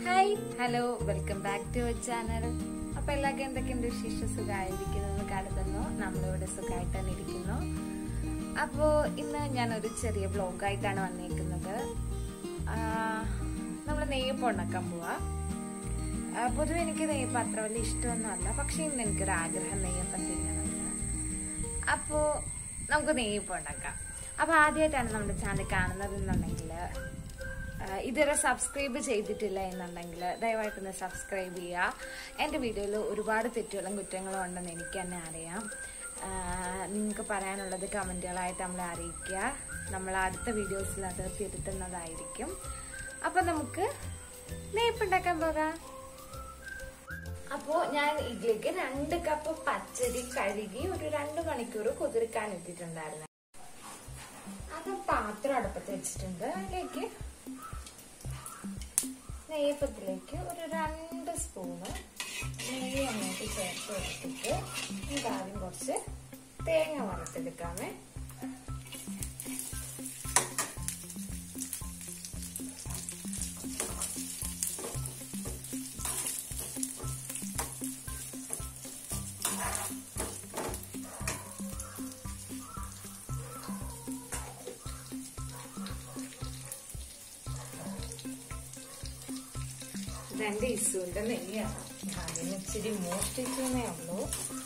Hi hello welcome back to our channel അപ്പൊ എല്ലാവർക്കും എന്തൊക്കെയുണ്ട് വിശേഷ സുഖമായിരിക്കുന്നു കരുതുന്നു നമ്മളിവിടെ സുഖമായിട്ട് തന്നെ ഇരിക്കുന്നു അപ്പോ ഇന്ന് ഞാൻ ഒരു ചെറിയ വ്ലോഗായിട്ടാണ് വന്നേക്കുന്നത് നമ്മൾ നെയ്യപ്പം ഉണ്ടാക്കാൻ പോവാ ആ, പൊതുവെ എനിക്ക് നെയ്യപ്പം അത്ര വലിയ ഇഷ്ടമൊന്നുമല്ല പക്ഷെ ഇന്ന് എനിക്കൊരു ആഗ്രഹം നെയ്യപ്പം തിന്നണമെന്ന് അപ്പോ നമുക്ക് നെയ്യപ്പം ഉണ്ടാക്കാം അപ്പൊ ആദ്യമായിട്ടാണ് നമ്മുടെ ചാനൽ കാണുന്നത് എന്നുണ്ടെങ്കിൽ ഇതുവരെ സബ്സ്ക്രൈബ് ചെയ്തിട്ടില്ല എന്നുണ്ടെങ്കിൽ ദയവായിട്ടൊന്ന് സബ്സ്ക്രൈബ് ചെയ്യുക എൻ്റെ വീഡിയോയിൽ ഒരുപാട് തെറ്റുകളും കുറ്റങ്ങളും ഉണ്ടെന്ന് എനിക്ക് തന്നെ അറിയാം നിങ്ങൾക്ക് പറയാനുള്ളത് കമൻറ്റുകളായിട്ട് നമ്മളെ അറിയിക്കുക നമ്മൾ അടുത്ത വീഡിയോസിൽ അത് തിരുത്തുന്നതായിരിക്കും അപ്പം നമുക്ക് നെയ്പ്പുണ്ടാക്കാൻ പോകാം അപ്പോൾ ഞാൻ ഇതിലേക്ക് രണ്ട് കപ്പ് പച്ചരി കഴുകി ഒരു രണ്ട് മണിക്കൂർ കുതിർക്കാൻ ഇട്ടിട്ടുണ്ടായിരുന്നു അത് പാത്രം അടുപ്പത്ത് വെച്ചിട്ടുണ്ട് അതിലേക്ക് നെയ്യപ്പത്തിലേക്ക് ഒരു രണ്ട് സ്പൂണ് നെയ്യ് അങ്ങോട്ട് ചേർത്ത് വെച്ചിട്ട് ഇതാദ്യം കുറച്ച് തേങ്ങ വറുത്തെടുക്കാമേ ഇതെന്റെ ഇസുവിന്റെ നെയ്യാണ് അതിന് ഇച്ചിരി മോഷ്ടിക്കുന്നേ ഉള്ളൂ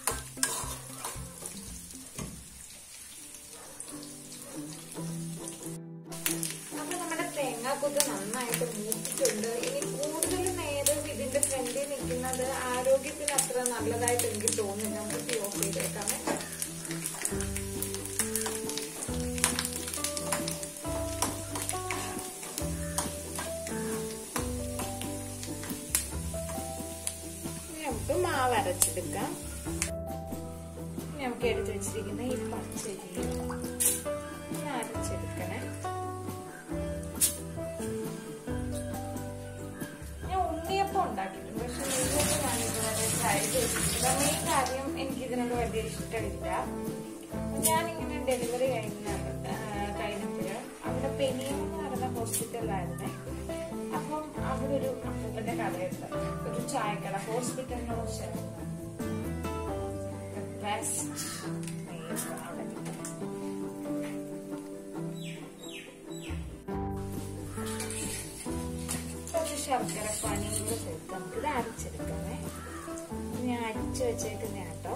അപ്പൊ നമ്മുടെ തേങ്ങാക്കൊത്ത് നന്നായിട്ട് മൂത്തിട്ടുണ്ട് ഇനി കൂടുതൽ നേരം ഇതിന്റെ ഫ്രണ്ടിൽ നിൽക്കുന്നത് ആരോഗ്യത്തിന് അത്ര നല്ലതായിട്ട് എനിക്ക് തോന്നുന്നില്ല നമുക്ക് തീ ഓഫ് ചെയ്തേക്കാമേ ഇനി നമുക്ക് മാവ് അരച്ചെടുക്കാം ഇനി നമുക്ക് എടുത്ത് വെച്ചിരിക്കുന്ന ഈ പച്ചരി ഒന്ന് അരച്ചെടുക്കണേ ഞാൻ ഉണ്ണിയപ്പം ഉണ്ടാക്കിയിട്ടുണ്ട് പക്ഷെ നെയ്യപ്പം ഞാൻ ഇതുവരെ ട്രൈ ചെയ്തിട്ടില്ല മെയിൻ കാര്യം എനിക്ക് ഇതിനോട് വലിയ ഇഷ്ടമില്ല ഞാനിങ്ങനെ ഡെലിവറി കഴിഞ്ഞ കഴിഞ്ഞപ്പോൾ അവിടെ പെനിയം എന്ന് പറയുന്ന ഹോസ്പിറ്റലിലായിരുന്നേ അപ്പം അവിടെ ഒരു അപ്പൂപ്പന്റെ കടയുണ്ട് ഒരു ചായക്കട ഹോസ്പിറ്റലിനോട് ചേർന്ന് ബെസ്റ്റ് അവിടെ കിട്ടും. കുറച്ച് ശർക്കര പനിയും കൂടെ ചേർത്ത് നമുക്കിത് അരച്ചെടുക്കാമേ ഞാൻ അരിച്ചു വെച്ചേക്കുന്ന കേട്ടോ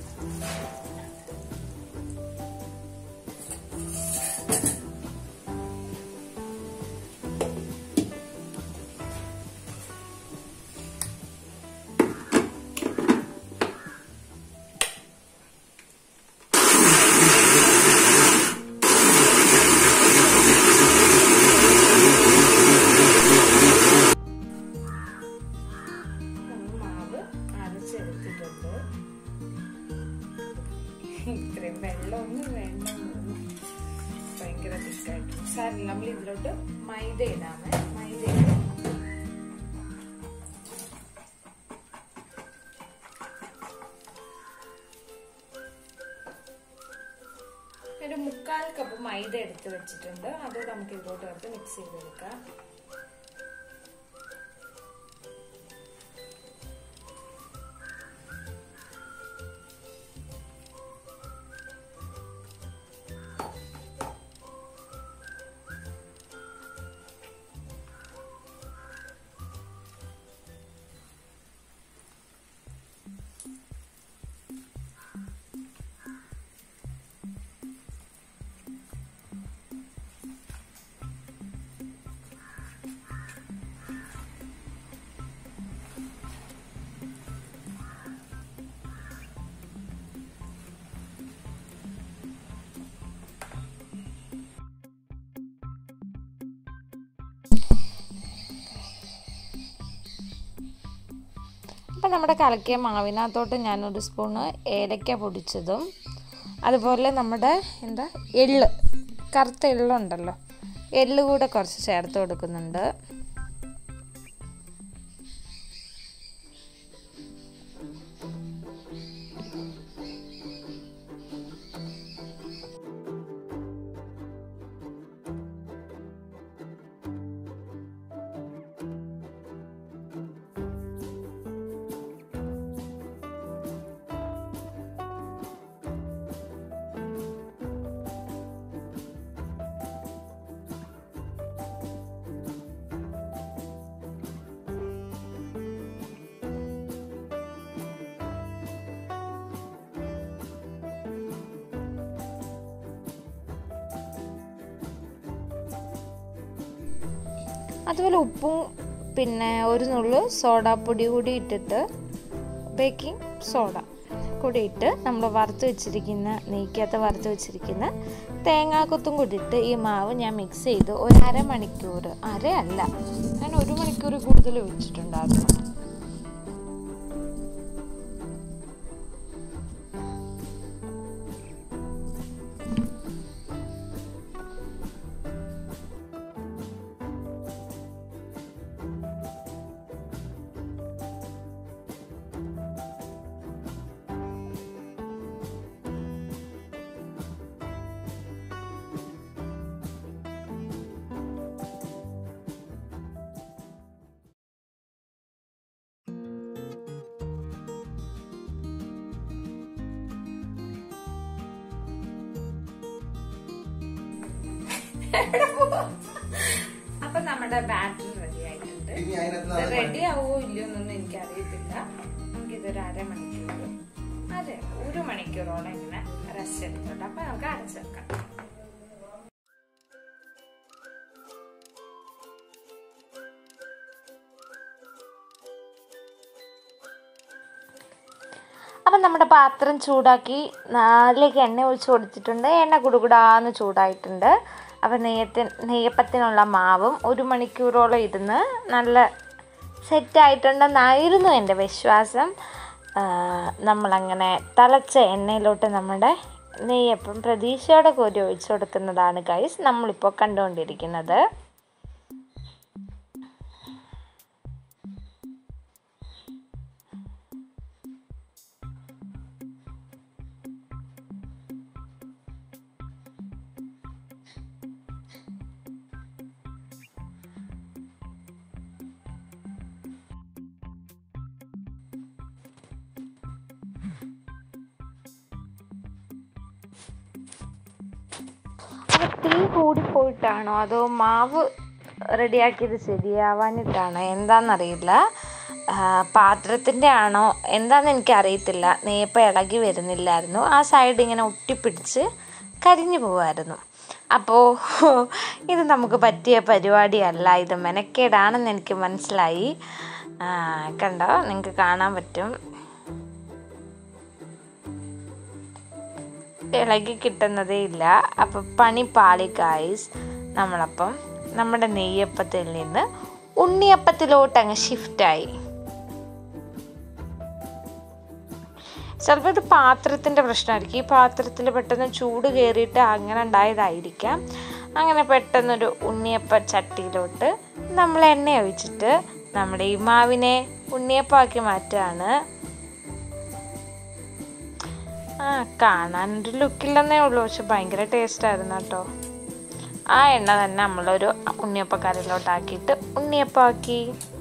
നമ്മൾ മാവ് അരച്ചെടുത്തിട്ടുണ്ട് ഇത്രയും വെള്ളമൊന്നും വേണ്ട ഭയങ്കര തിക്കായിട്ട് സാറില്ല നമ്മൾ ഇതിലോട്ട് മൈദ ഇടാമേ മൈദ ഇട്ട് ഒരു മുക്കാൽ കപ്പ് മൈദ എടുത്ത് വെച്ചിട്ടുണ്ട് അത് നമുക്ക് ഇതിലോട്ട് ചേർത്ത് മിക്സ് ചെയ്തെടുക്കാം അപ്പം നമ്മുടെ കലക്കിയ മാവിനകത്തോട്ട് ഞാനൊരു സ്പൂണ് ഏലക്ക പൊടിച്ചതും അതുപോലെ നമ്മുടെ എന്താ എള്ള് കറുത്ത എള്ളുണ്ടല്ലോ എള്ള് കൂടെ കുറച്ച് ചേർത്ത് കൊടുക്കുന്നുണ്ട് അതുപോലെ ഉപ്പും പിന്നെ ഒരു നുള്ളു സോഡാപ്പൊടി കൂടി ഇട്ടിട്ട് ബേക്കിംഗ് സോഡ കൂടി ഇട്ട് നമ്മൾ വറുത്ത് വെച്ചിരിക്കുന്ന നെയ്ക്കകത്ത് വറുത്ത് വെച്ചിരിക്കുന്ന തേങ്ങാക്കൊത്തും കൂടി ഇട്ട് ഈ മാവ് ഞാൻ മിക്സ് ചെയ്ത് ഒരു അരമണിക്കൂർ അര അല്ല ഞാൻ ഒരു മണിക്കൂർ കൂടുതൽ വെച്ചിട്ടുണ്ടായിരുന്നു അപ്പൊ നമ്മുടെ ബാറ്റർ റെഡി ആയിട്ടുണ്ട് ഇനി അതിനകത്ത് റെഡി ആവോ ഇല്ലയോ എന്നൊന്നും എനിക്ക് അറിയത്തില്ല നമുക്കിതൊരു അരമണിക്കൂർ അതെ ഒരു മണിക്കൂറോളം ഇങ്ങനെ റെസ്റ്റ് എടുത്തോട്ടെ അപ്പൊ നമുക്ക് അരച്ചേക്കാം അപ്പം നമ്മുടെ പാത്രം ചൂടാക്കി അതിലേക്ക് എണ്ണ ഒഴിച്ച് കൊടുത്തിട്ടുണ്ട് എണ്ണ കുടുകുടാന്ന് ചൂടായിട്ടുണ്ട് അപ്പം നെയ്യത്തിന് നെയ്യപ്പത്തിനുള്ള മാവും ഒരു മണിക്കൂറോളം ഇരുന്ന് നല്ല സെറ്റായിട്ടുണ്ടെന്നായിരുന്നു എൻ്റെ വിശ്വാസം ആ, നമ്മളങ്ങനെ തിളച്ച എണ്ണയിലോട്ട് നമ്മുടെ നെയ്യപ്പം പ്രതീക്ഷയോടെ കോരി ഒഴിച്ചു കൊടുക്കുന്നതാണ് ഗൈസ് നമ്മളിപ്പോൾ കണ്ടുകൊണ്ടിരിക്കുന്നത് അപ്പോൾ തീ കൂടിപ്പോയിട്ടാണോ അതോ മാവ് റെഡിയാക്കിയത് ശരിയാവാനിട്ടാണോ എന്താണെന്നറിയില്ല ആ, പാത്രത്തിൻ്റെ ആണോ എന്താണെന്ന് എനിക്കറിയത്തില്ല നെയ്യപ്പം ഇളകി വരുന്നില്ലായിരുന്നു ആ സൈഡ് ഇങ്ങനെ ഒട്ടിപ്പിടിച്ച് കരിഞ്ഞു പോവായിരുന്നു അപ്പോൾ ഇത് നമുക്ക് പറ്റിയ പരിപാടിയല്ല ഇത് മെനക്കേടാണെന്ന് എനിക്ക് മനസ്സിലായി ആ, കണ്ടോ നിങ്ങൾക്ക് കാണാൻ പറ്റും ഇളകി കിട്ടുന്നതേ ഇല്ല അപ്പം പണി പാളി ഗായ്സ് നമ്മളപ്പം നമ്മുടെ നെയ്യപ്പത്തിൽ നിന്ന് ഉണ്ണിയപ്പത്തിലോട്ട് അങ്ങ് ഷിഫ്റ്റായി ചിലപ്പോൾ ഇത് പാത്രത്തിൻ്റെ പ്രശ്നമായിരിക്കും ഈ പാത്രത്തിൽ പെട്ടെന്ന് ചൂട് കയറിയിട്ട് അങ്ങനെ ഉണ്ടായതായിരിക്കാം അങ്ങനെ പെട്ടെന്നൊരു ഉണ്ണിയപ്പ ചട്ടിയിലോട്ട് നമ്മൾ എണ്ണ ഒഴിച്ചിട്ട് നമ്മുടെ ഈ മാവിനെ ഉണ്ണിയപ്പമാക്കി മാറ്റുകയാണ് ആ കാണാനൊരു ലുക്കില്ലെന്നേ ഉള്ളൂ പക്ഷെ ഭയങ്കര ടേസ്റ്റ് ആയിരുന്നു കേട്ടോ ആ എണ്ണ തന്നെ നമ്മളൊരു ഉണ്ണിയപ്പക്കറിലോട്ടാക്കിയിട്ട് ഉണ്ണിയപ്പമാക്കി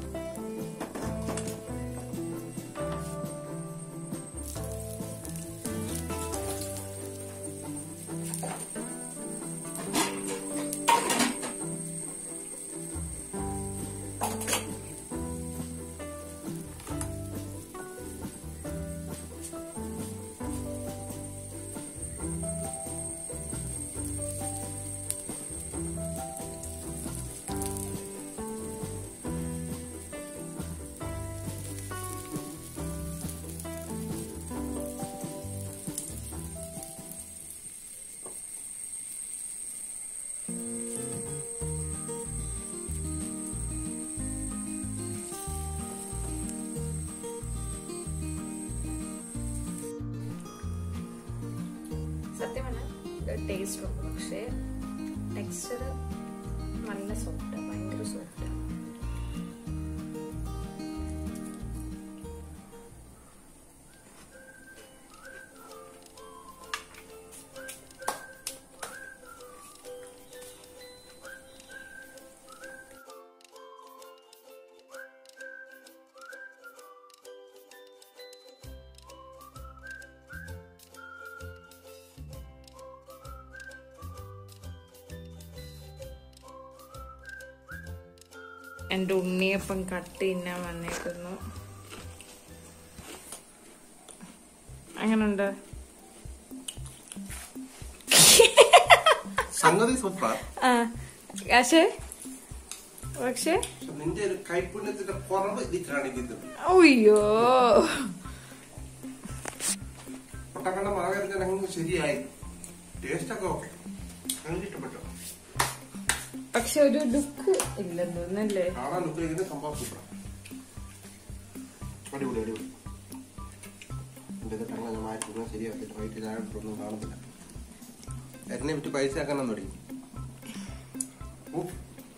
സത്യം പറഞ്ഞാൽ ടേസ്റ്റ് ഉണ്ട് പക്ഷേ ടെക്സ്ചർ നല്ല സോഫ്റ്റ് ഭയങ്കര സോഫ്റ്റ് എൻ്റെ ഉണ്ണിയപ്പം കട്ട് തിന്നാൻ വന്നേക്കുന്നു അങ്ങനുണ്ട് സംഗതി സൂപ്പർ ആ പക്ഷേ പക്ഷെ പക്ഷെ നിന്റെ ഒരു കൈപ്പുണ്യത്തിന്റെ കുറവ് ഇത് കാണിക്കുന്നത് അയ്യോ പൊട്ടക്കണ്ട മാകരുന്ന അങ്ങ് ശരിയായി ടേസ്റ്റ് ഒക്കെ ഓക്കെ എനിക്ക് ഇഷ്ടപ്പെട്ടു പക്ഷെ ഒരു ലുക്ക് ഇല്ലെന്ന് തോന്നല്ലേ കാണാൻ ഉപയോഗിക്കുന്ന സംഭവം സൂപ്പർ അടിപൊളി അടിപൊളി എന്റെ ഇത് ടങ്ങ ഞാൻ മാറ്റി ശരിയാക്കിട്ട് വൈകിട്ട് ചായ ഒന്നും കാണുന്നില്ല എന്നെ വിറ്റ് പൈസ ആക്കണം തുടങ്ങി ഉഫ്.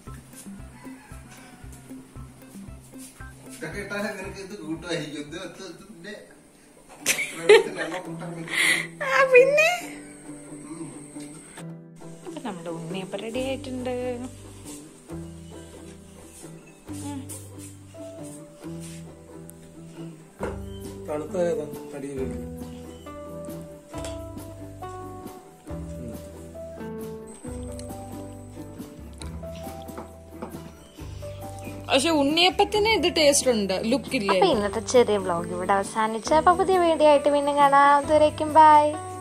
ഇതൊക്കെ ഇട്ടാലേ നിനക്ക് ഇത് കൂട്ടുമായിരിക്കും ഇത് ഇത് ഇതിന്റെ ഭക്ഷണത്തിന് എണ്ണ കൂട്ടാൻ പറ്റും. ആ പിന്നെ അപ്പൊ നമ്മുടെ ഉണ്ണിയപ്പം റെഡി ആയിട്ടുണ്ട് തണുത്ത അടിയിലുണ്ട് പക്ഷെ ഉണ്ണിയപ്പത്തിന് ഇത് ടേസ്റ്റ് ഉണ്ട് ലുക്ക് ഇല്ലേ അപ്പൊ ഇന്നത്തെ ചെറിയ വ്ളോഗ് ഇവിടെ അവസാനിച്ചു അപ്പൊ പുതിയ വീഡിയോ ആയിട്ട് വീണ്ടും കാണാം അതുവരേക്കും ബൈ